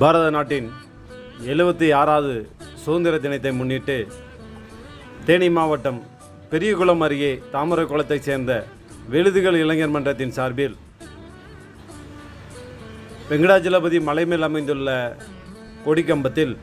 பாரத நாட்டின் எழுபத்தி ஆறாவது சுதந்திர தினத்தை முன்னிட்டு தேனி மாவட்டம் பெரியகுளம் அருகே தாமரக்குளத்தைச் சேர்ந்த விழுதுகள் இளைஞர் மன்றத்தின் சார்பில் வெங்கடாஜலபதி மலை மேல் அமைந்துள்ள கொடிக்கம்பத்தில்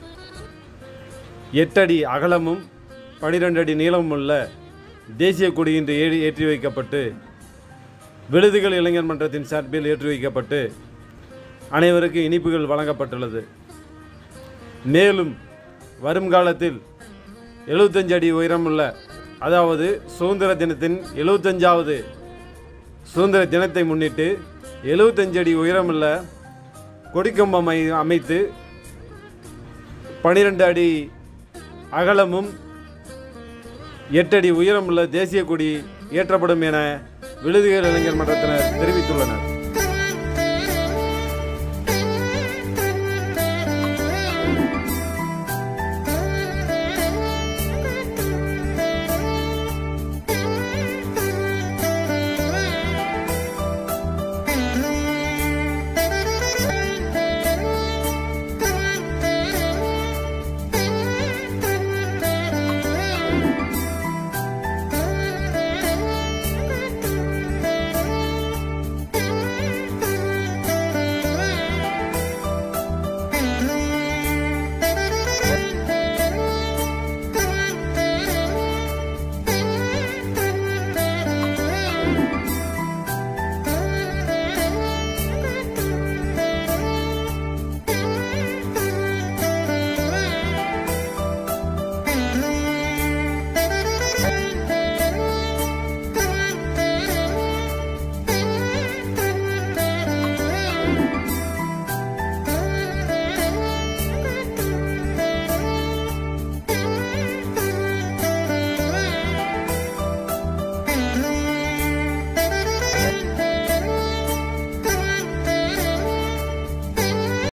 எட்டடி அகலமும் பனிரெண்டு அடி நீளமும் உள்ள தேசிய கொடி இன்று ஏறி ஏற்றி வைக்கப்பட்டு விழுதுகள் இளைஞர் மன்றத்தின் சார்பில் ஏற்றி வைக்கப்பட்டு அனைவருக்கும் இனிப்புகள் வழங்கப்பட்டுள்ளது மேலும் வருங்காலத்தில் எழுபத்தஞ்சு அடி உயரமுள்ள அதாவது சுதந்திர தினத்தின் எழுபத்தஞ்சாவது சுதந்திர தினத்தை முன்னிட்டு எழுபத்தஞ்சு அடி உயரமுள்ள கொடிக்கம்பம் அமை அமைத்து பனிரெண்டு அடி அகலமும் எட்டடி உயரமுள்ள தேசிய கொடி ஏற்றப்படும் என விழுதுகள் இளைஞர் மன்றத்தினர் தெரிவித்துள்ளனர்